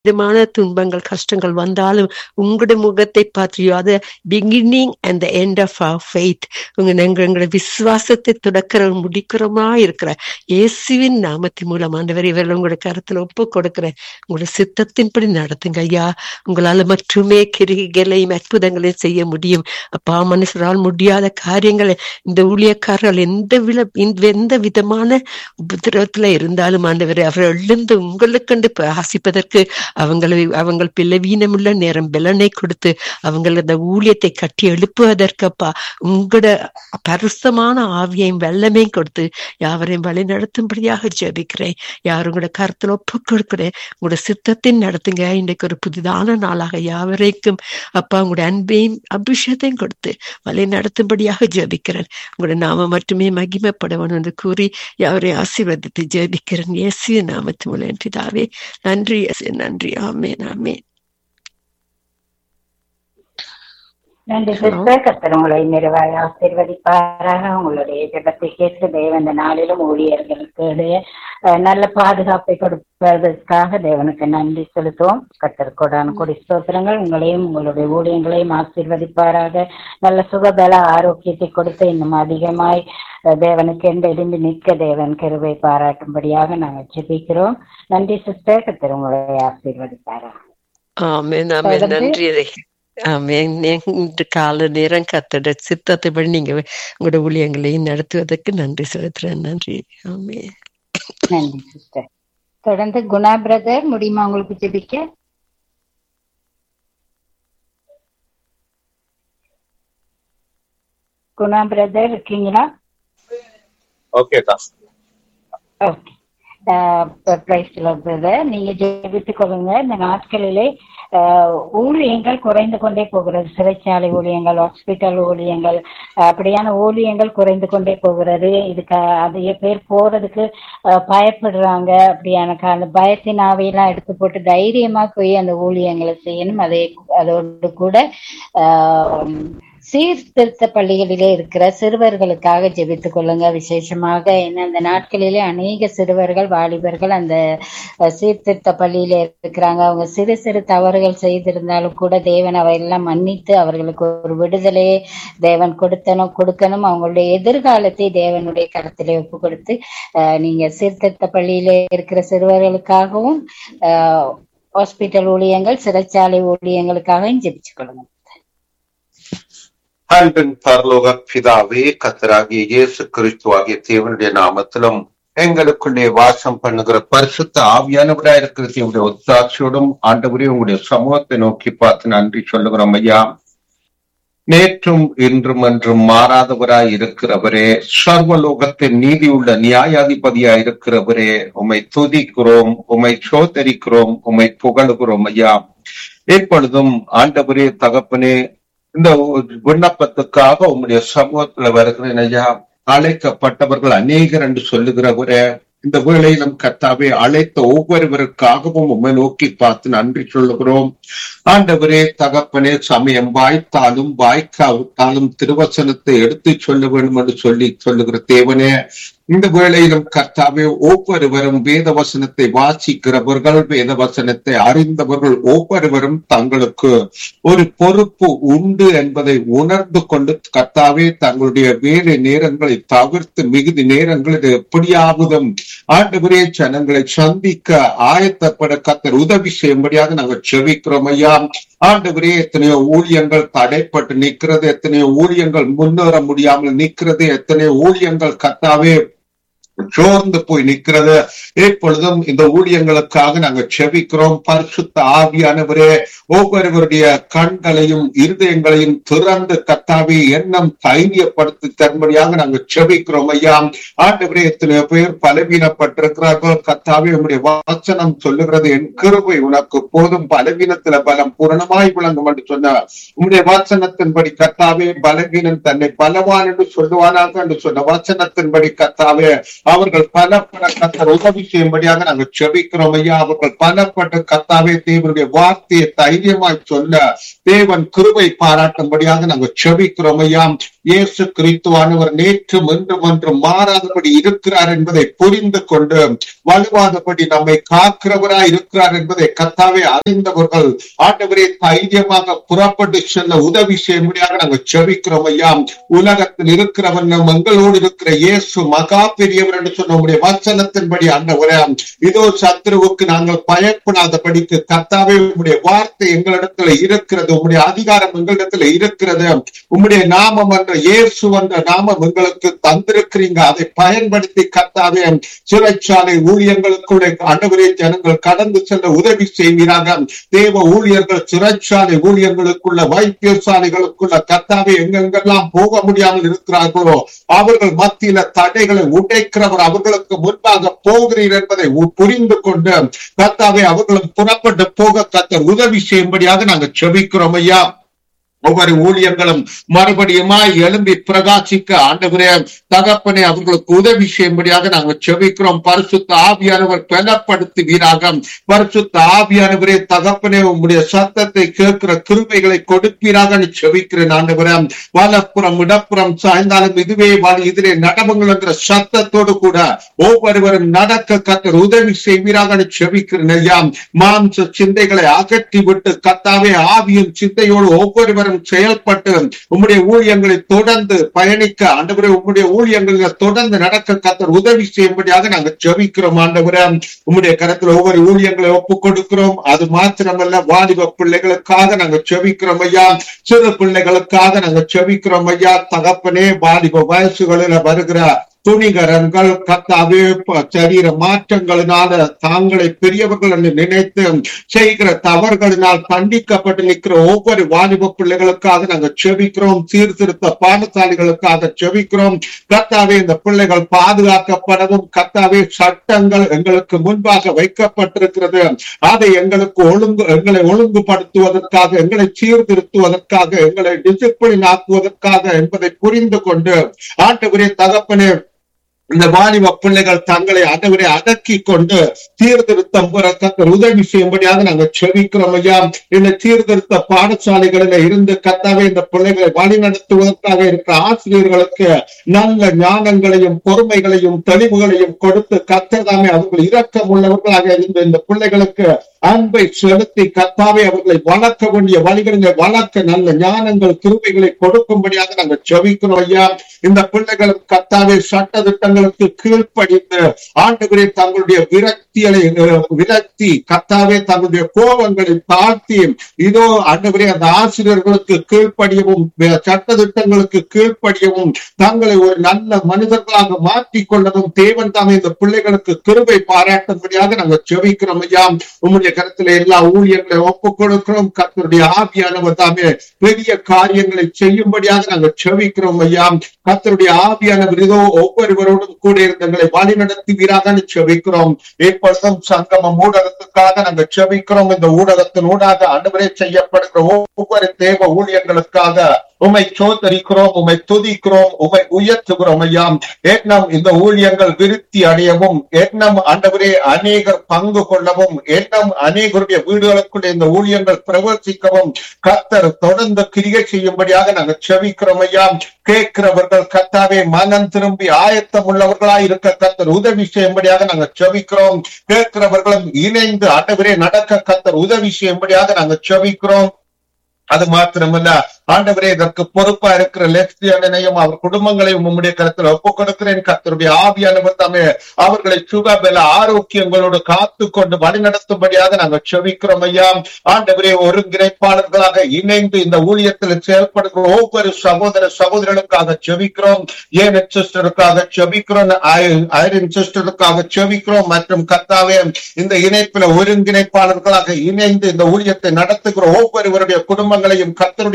விதமான துன்பங்கள் கஷ்டங்கள் வந்தாலும் உங்களுடைய முகத்தை பார்த்து அது பிகினிங் அண்ட் எண்ட் ஆஃப் அவர் ஃபெய்த் உங்க எங்க- எங்களோட விசுவாசத்தை தொடக்கிற முடிக்கிறோமா இருக்கிற இயேசுவின் நாமத்தின் மூலம் ஆண்டவர் இவர்கள் உங்களோட கருத்துல ஒப்பு கொடுக்கிறேன் உங்களோட சித்தத்தின்படி நடத்துங்க ஐயா உங்களால மட்டுமே கிரிகளையும் அற்புதங்களையும் செய்ய முடியும் அப்பா மனுஷரால் முடியாத காரியங்களை இந்த ஊழியக்காரர்கள் எந்த வில இந்த- எந்த விதமான உபதிரவத்துல இருந்தாலும் ஆண்டவரே அவர்கள் எழுந்து உங்களுக்கென்று ஆசிப்பதற்கு அவங்களை அவங்கள் பிளவீனமுள்ள நேரம் பலனை கொடுத்து அவங்கள் அந்த ஊழியத்தை கட்டி எழுப்புவதற்கப்பா உங்களோட பரிசுத்தமான ஆவியையும் வெள்ளமையும் கொடுத்து யாவரையும் வழி நடத்தும்படியாக ஜெபிக்கிறேன் யார் உங்களோட கருத்துல ஒப்பு கொடுக்கிறேன் உங்களோட சித்தத்தையும் நடத்துங்க இன்றைக்கு ஒரு புதிதான நாளாக யாவரைக்கும் அப்பா உங்களுடைய அன்பையும் அபிஷேகத்தையும் கொடுத்து வழி நடத்தும்படியாக ஜெபிக்கிறேன் உங்களோட நாம மட்டுமே மகிமைப்படவன் என்று கூறி யாவரையும் ஆசீர்வதித்து ஜெபிக்கிறேன் இயேசு நாமத்து மூலம் பிதாவே நன்றி இயேசு நன்றி ஆமென் ஆமென் நன்றி Hello. சிஸ்டர் கத்தர் உங்களை நிறைவாக ஆசீர்வதிப்பாராக உங்களுடைய ஜெபத்தை கேட்டு தேவன் இந்த நாளிலும் ஊழியர்களுக்கு இடையே அஹ், நல்ல பாதுகாப்பை கொடுப்பதற்காக தேவனுக்கு நன்றி செலுத்துவோம் கத்தர் கொடான கொடி ஸ்தோத்திரங்கள் உங்களையும் உங்களுடைய ஊழியங்களையும் ஆசீர்வதிப்பாராக நல்ல சுகபல ஆரோக்கியத்தை கொடுத்து இன்னும் அதிகமாய் அஹ், தேவனுக்கு எந்த எழுந்து நிற்க தேவன் கருவை பாராட்டும்படியாக நாங்கள் ஜெபிக்கிறோம் நன்றி சிஸ்டர் கத்தர் உங்களை ஆசீர்வதிப்பாராக ஆமென் ஆமென் தொடர்ந்து நன்றி ஆமென் இன்று கால நேரம் கத்தட சித்தத்தைப்படி நீங்க உங்களோட ஊழியங்களையும் நடத்துவதற்கு நன்றி செலுத்துறேன் நன்றி ஆமென் நன்றி சிஸ்டர் தொடர்ந்து குணா பிரதர் முடியுமா உங்களுக்கு ஜெபிக்க குணா பிரதர் இருக்கீங்களா ஓகேக்கா ஓகே பிரதர் நீங்க ஜெபித்துக் கொள்ளுங்க இந்த நாட்களிலே ஆஹ், ஊழியங்கள் குறைந்து கொண்டே போகிறது சிறைச்சாலை ஊழியங்கள் ஹாஸ்பிட்டல் ஊழியங்கள் ஆஹ், அப்படியான ஊழியங்கள் குறைந்து கொண்டே போகிறது இதுக்கு அதிக பேர் போறதுக்கு ஆஹ், பயப்படுறாங்க அப்படியான கால பயத்தின் ஆவையெல்லாம் எடுத்து போட்டு தைரியமா போய் அந்த ஊழியங்களை செய்யணும் அதே அதோடு கூட ஆஹ், சீர்திருத்த பள்ளிகளிலே இருக்கிற சிறுவர்களுக்காக ஜெபித்துக் கொள்ளுங்க விசேஷமாக என்ன அந்த நாட்களிலே அநேக சிறுவர்கள் வாலிபர்கள் அந்த அஹ், சீர்திருத்த பள்ளியில இருக்கிறாங்க அவங்க சிறு சிறு தவறுகள் செய்திருந்தாலும் கூட தேவன் அவையெல்லாம் மன்னித்து அவர்களுக்கு ஒரு விடுதலையை தேவன் கொடுத்தனும் கொடுக்கணும் அவங்களுடைய எதிர்காலத்தை தேவனுடைய கருத்திலே ஒப்பு கொடுத்து அஹ், நீங்க சீர்திருத்த பள்ளியில இருக்கிற சிறுவர்களுக்காகவும் ஹாஸ்பிட்டல் ஊழியங்கள் சிறைச்சாலை ஊழியங்களுக்காகவும் ஜெபிச்சுக் கொள்ளுங்க அன்பின் பரலோக பிதாவே கத்தராகிய இயேசு கிறிஸ்துவாகிய தேவனுடைய நாமத்திலும் எங்களுக்குள்ளே வாசம் பண்ணுகிற பரிசுத்த ஆவியானவரா இருக்கிற தேவனுடைய ஒத்தாட்சியோடும் ஆண்டவரே உங்களுடைய சமூகத்தை நோக்கி பார்த்து நன்றி சொல்லுகிறோம் ஐயா நேற்றும் இன்றும் என்றும் மாறாதவராய் இருக்கிறவரே சர்வலோகத்தின் நீதியுள்ள நியாயாதிபதியாய் இருக்கிறவரே உம்மை துதிக்கிறோம் உம்மை சோதரிக்கிறோம் உம்மை புகழுகிறோம் ஐயா இப்பொழுதும் ஆண்டவரே தகப்பனே இந்த விண்ணப்பத்துக்காக உம்முடைய சமூகத்துல வருகிறேன் ஐயா அழைக்கப்பட்டவர்கள் அநேகர் என்று சொல்லுகிறவரே இந்த வேளையிலும் கர்த்தாவே அழைத்த ஒவ்வொருவருக்காகவும் உம்மை நோக்கி பார்த்து நன்றி சொல்லுகிறோம் ஆண்டவரே தகப்பனே சமயம் வாய்த்தாலும் வாய்க்காவிட்டாலும் திருவசனத்தை எடுத்து சொல்ல வேண்டும் என்று சொல்லி சொல்லுகிற தேவனே இந்த வேளையிலும் கர்த்தாவே ஒவ்வொருவரும் வேத வசனத்தை வாசிக்கிறவர்கள் வேத வசனத்தை அறிந்தவர்கள் ஒவ்வொருவரும் தங்களுக்கு ஒரு பொறுப்பு உண்டு என்பதை உணர்ந்து கொண்டு கர்த்தாவே தங்களுடைய வேலை நேரங்களை தவிர்த்து மிகுதி நேரங்களில் எப்படியாவதும் ஆண்டவரே ஜனங்களை சந்திக்க ஆயத்தப்பட கத்தர் உதவி செய்யும்படியாக நாங்கள் செவிக்கிறோம் ஐயா ஆண்டவரே எத்தனையோ ஊழியங்கள் தடைப்பட்டு நிற்கிறது எத்தனையோ ஊழியங்கள் முன்னேற முடியாமல் நிற்கிறது எத்தனையோ ஊழியங்கள் கத்தாவே சோர்ந்து போய் நிற்கிறது இப்பொழுதும் இந்த ஊழியங்களுக்காக நாங்கள் செபிக்கிறோம் பரிசுத்த ஆவியானவரே ஒவ்வொருவருடைய கண்களையும் இருதயங்களையும் திறந்து கத்தாவே எண்ணம் தைரியப்படுத்தி தரும்படியாக நாங்கள் செபிக்கிறோம் ஐயா ஆண்டவரே எத்தனையோ பேர் பலவீனப்பட்டிருக்கிறார்கள் கத்தாவே உம்முடைய வசனம் சொல்லுகிறது என் கிருபை உனக்கு போதும் பலவீனத்துல பலம் பூரணமாய் விளங்கும் என்று சொன்ன உம்முடைய வசனத்தின்படி கத்தாவே பலவீனன் தன்னை பலவான் என்று சொல்லுவானாக என்று சொன்ன வசனத்தின்படி கத்தாவே அவர்கள் பலப்பட கத்தர் உதவி செய்யும்படியாக நாங்கள் செபிக்கிறோம் ஐயா அவர்கள் பலப்பட்ட கத்தாவே தேவனுடைய வார்த்தையை தைரியமாய் சொல்ல தேவன் கிருபை பாராட்டும்படியாக நாங்கள் செபிக்கிறோம் ஐயா இயேசு கிறிஸ்துவானவர் நேற்றும் இன்றும் ஒன்றும் மாறாதபடி இருக்கிறார் என்பதை புரிந்து கொண்டு வலுவாதபடி நம்மை காக்கிறவராய் இருக்கிறார் என்பதை கத்தாவே அறிந்தவர்கள் ஆண்டவரே தைரியமாக புறப்பட்டு செல்ல உதவி செய்யும்படியாக நாங்கள் செபிக்கிறோம் ஐயா உலகத்தில் இருக்கிறவன் நம் எங்களோடு இருக்கிற இயேசு மகா பெரியவர் என்று சொன்ன உடைய வசனத்தின்படி ஆண்டவரே இதோ சத்ருவுக்கு நாங்கள் பயப்படாதபடிக்கு கத்தாவே உம்முடைய வார்த்தை எங்களிடத்துல இருக்கிறது உம்முடைய அதிகாரம் எங்களிடத்துல இருக்கிறது உம்முடைய நாமம் என்ற இயேசு என்ற நாமம் எங்களுக்கு தந்திருக்கிறீங்க அதை பயன்படுத்தி கத்தாவே சிறைச்சாலை ஊழியங்களுக்குள்ளே ஆண்டவரே ஜனங்கள் கடந்து செல்ல உதவி செய்வீராக தேவ ஊழியர்கள் சிறைச்சாலை ஊழியர்களுக்குள்ள வைத்தியசாலைகளுக்குள்ள கத்தாவே எங்கெங்கெல்லாம் போக முடியாமல் இருக்கிறார்களோ அவர்கள் மத்தியில தடைகளை உடைக்கிறவர் அவர்களுக்கு முன்பாக போகிறீர் என்பதை உ- புரிந்து கொண்டு கத்தாவே அவர்களும் புறப்பட்டு போக கத்தர் உதவி செய்யும்படியாக நாங்கள் செபிக்கிறோம் ஐயா ஒவ்வொரு ஊழியங்களும் மறுபடியுமாய் எழும்பி பிரகாசிக்க ஆண்டவரே தகப்பனை அவர்களுக்கு உதவி செய்யும்படியாக நாங்கள் செபிக்கிறோம் பரிசுத்த ஆவியானவர் பலப்படுத்துவீராக பரிசுத்த ஆவியானவரே தகப்பனே உம்முடைய சத்தத்தை கேட்கிற கிருமைகளை கொடுப்பீராக நீ செபிக்கிறேன் ஆண்டவரே வலப்புறம் இடப்புறம் சாய்ந்தாலும் இதுவே வழி இதிலே நடவுங்கள் என்ற சத்தத்தோடு கூட ஒவ்வொருவரும் நடக்க கத்தர் உதவி செய்வீராக நீ செபிக்கிறேன் ஐயா மாம்ச சிந்தைகளை அகற்றி விட்டு கத்தாவே ஆவியும் சிந்தையோடு ஒவ்வொருவரும் செயல்பட்டு உம்முடைய ஊழியங்களை தொடர்ந்து பயணிக்க ஆண்டவரே உம்முடைய ஊழியங்களில் தொடர்ந்து நடக்க கத்தர் உதவி செய்யும்படியாக நாங்கள் ஜெபிக்கிறோம் ஆண்டவரே உம்முடைய கரத்தில் ஒவ்வொரு ஊழியங்களை ஒப்புக் கொடுக்கிறோம் அது மாத்திரமல்ல வாலிப பிள்ளைகளுக்காக நாங்கள் செபிக்கிறோம் ஐயா சிறு பிள்ளைகளுக்காக நாங்கள் செபிக்கிறோம் ஐயா தகப்பனே வாலிப வயசுகளில் வருகிற துணிகரன்கள் கத்தாவே ப- சரீர மாற்றங்களினால தாங்களை பெரியவர்கள் என்று நினைத்து செய்கிற தவறுகளினால் தண்டிக்கப்பட்டு நிற்கிற ஒவ்வொரு வாலிப பிள்ளைகளுக்காக நாங்கள் செபிக்கிறோம் சீர்திருத்த பாடசாலைகளுக்காக செபிக்கிறோம் கத்தாவே இந்த பிள்ளைகள் பாதுகாக்கப்படவும் கத்தாவே சட்டங்கள் எங்களுக்கு முன்பாக வைக்கப்பட்டிருக்கிறது அதை எங்களுக்கு ஒழுங்கு எங்களை ஒழுங்குபடுத்துவதற்காக எங்களை சீர்திருத்துவதற்காக எங்களை டிசிப்ளின் ஆக்குவதற்காக என்பதை புரிந்து கொண்டு ஆண்டவரே தகப்பனே இந்த வாலிப பிள்ளைகள் தங்களை ஆண்டவரை அடக்கி கொண்டு சீர்திருத்தம் பெற கத்தர் உதவி செய்யும்படியாக நாங்கள் செபிக்கிறோம் ஐயா இந்த சீர்திருத்த பாடசாலைகளில இருந்து கத்தாவே இந்த பிள்ளைகளை வழிநடத்துவதற்காக இருக்கிற ஆசிரியர்களுக்கு நல்ல ஞானங்களையும் பொறுமைகளையும் தெளிவுகளையும் கொடுத்து கத்ததாமே அவர்கள் இரக்கம் உள்ளவர்களாக இருந்த இந்த பிள்ளைகளுக்கு அன்பை செலுத்தி கத்தாவே அவர்களை வளர்க்க வேண்டிய வழிகளிலே வளர்க்க நல்ல ஞானங்கள் கிருபைகளை கொடுக்கும்படியாக நாங்கள் செபிக்கிறோம் ஐயா இந்த பிள்ளைகளும் கத்தாவே சட்ட திட்டங்களுக்கு கீழ்ப்படிந்து ஆண்டுகளே தங்களுடைய விரக்திகளை அஹ், விரக்தி கத்தாவே தங்களுடைய கோபங்களை தாழ்த்தி இதோ ஆண்டுகளே அந்த ஆசிரியர்களுக்கு கீழ்ப்படியவும் வே- சட்ட திட்டங்களுக்கு கீழ்ப்படியவும் தங்களை ஒரு நல்ல மனிதர்களாக மாற்றிக் கொள்ளவும் தேவன் தாமே இந்த பிள்ளைகளுக்கு கிருபை பாராட்டும்படியாக நாங்கள் செபிக்கிறோம் ஐயா உம்முடைய கருத்துல எல்லா ஊழியர்களை ஒப்புக் கொடுக்கிறோம் கர்த்தருடைய ஆவியானவர் தாமே பெரிய காரியங்களை செய்யும்படியாக நாங்கள் செபிக்கிறோம் ஐயா கர்த்தருடைய ஆவியானவர் இதோ ஒவ்வொருவரோடும் கூட இருந்தங்களை வழி நடத்துவீராக செபிக்கிறோம் இப்பொழுதும் சங்கமம் ஊடகத்துக்காக நாங்கள் செபிக்கிறோம் இந்த ஊடகத்தின் ஊடாக அனுவரை செய்யப்படுகிற ஒவ்வொரு தேவ ஊழியங்களுக்காக உமை சோதரிக்கிறோம் உமை துதிக்கிறோம் உமை உயர்த்துகிறோம் ஐயா எண்ணம் இந்த ஊழியங்கள் விருத்தி அடையவும் எண்ணம் ஆண்டவரே அநேகர் பங்கு கொள்ளவும் எண்ணம் அநேகருடைய வீடுகளுக்குள்ள இந்த ஊழியங்கள் பிரவர்த்திக்கவும் கர்த்தர் தொடர்ந்து கிரியை செய்யும்படியாக நாங்கள் செவிக்கிறோம் ஐயா கேட்கிறவர்கள் கர்த்தாவே மனம் திரும்பி ஆயத்தம் உள்ளவர்களாய் இருக்க கர்த்தர் உதவி செய்யும்படியாக நாங்கள் செவிக்கிறோம் கேட்கிறவர்களும் இணைந்து ஆண்டவரே நடக்க கர்த்தர் உதவி செய்யும்படியாக நாங்கள் செவிக்கிறோம் அது மாத்திரமல்ல ஆண்டவரே இதற்கு பொறுப்பா இருக்கிற லெக்சியனையும் அவர் குடும்பங்களையும் உம்முடைய கருத்தில் ஒப்புக் கொடுக்கிறேன் கர்த்தருடைய ஆவியானவர் தாமே அவர்களை சுகபல ஆரோக்கியங்களோடு காத்து கொண்டு வழிநடத்தும்படியாக நாங்கள் செவிக்கிறோம் ஐயா ஆண்டவரே ஒருங்கிணைப்பாளர்களாக இணைந்து இந்த ஊழியத்தில் செயல்படுகிற ஒவ்வொரு சகோதர சகோதரர்களுக்காக செவிக்கிறோம் ஏன் சிஸ்டருக்காக செவிக்கிறோம் ஐரின் சிஸ்டருக்காக செவிக்கிறோம் மற்றும் கர்த்தாவே இந்த இணைப்பில ஒருங்கிணைப்பாளர்களாக இணைந்து இந்த ஊழியத்தை நடத்துகிற ஒவ்வொருவருடைய குடும்பங்களையும் கர்த்தருடைய ஆவியான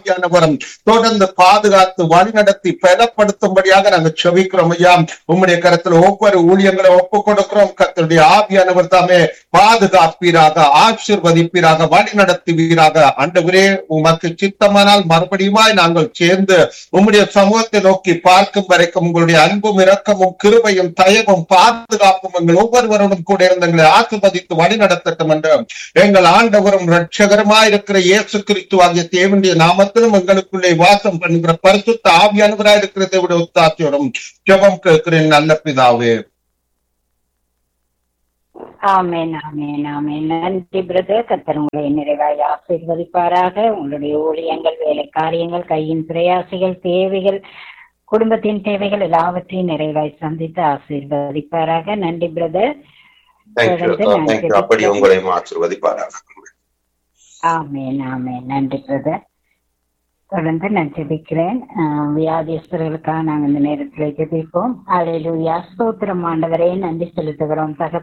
ஆவியானவரும் தொடர்ந்து பாதுகாத்து வழிநடத்தி பலப்படுத்தும்படியாக நாங்கள் செவிக்கிறோம் ஐயா உம்முடைய கருத்துல ஒவ்வொரு ஊழியங்களை ஒப்பு கொடுக்கிறோம் கத்தருடைய ஆவியானவர் தாமே பாதுகாப்பீராக ஆசிர்வதிப்பீராக வழி நடத்துவீராக ஆண்டவரே உமக்கு சித்தமானால் மறுபடியுமாய் நாங்கள் சேர்ந்து உம்முடைய சமூகத்தை நோக்கி பார்க்கும் வரைக்கும் உங்களுடைய அன்பும் இரக்கமும் கிருபையும் தயவும் பாதுகாப்பும் எங்கள் ஒவ்வொருவரோடும் கூட இருந்து எங்களை ஆசிர்வதித்து வழி நடத்தட்டும் என்று எங்கள் ஆண்டவரும் ரட்சகரமாய் இருக்கிற இயேசு கிறிஸ்து ஆகிய தேவனுடைய நாமத்திலும் எங்களுக்குள்ளே வாசம் பண்ணுகிற பரிசுத்த ஆவியானவராய் இருக்கிற தேவனுடைய உத்தாட்சியோடும் ஜெபம் கேட்கிறேன் நல்ல பிதாவே ஆமென் ஆமென் ஆமென் நன்றி பிரதர் கத்தர் உங்களை நிறைவாய் ஆசீர்வதிப்பாராக உங்களுடைய ஊழியங்கள் வேலை காரியங்கள் கையின் பிரயாசிகள் தேவைகள் குடும்பத்தின் தேவைகள் எல்லாவற்றையும் நிறைவாய் சந்தித்து ஆசீர்வதிப்பாராக நன்றி பிரதர் தேங்க்யூ தேங்க்யூ அப்படி உங்களையும் ஆசிர்வதிப்பாராக ஆமென் ஆமென் நன்றி பிரதர் தொடர்ந்து நான் ஜெபிக்கிறேன் ஆஹ் வியாதியஸ்தர்களுக்காக நாங்கள் இந்த நேரத்தில் ஜெபிப்போம் அலையிலுயா ஸ்தோத்திரம் ஆண்டவரே நன்றி செலுத்துகிறோம் தகப்ப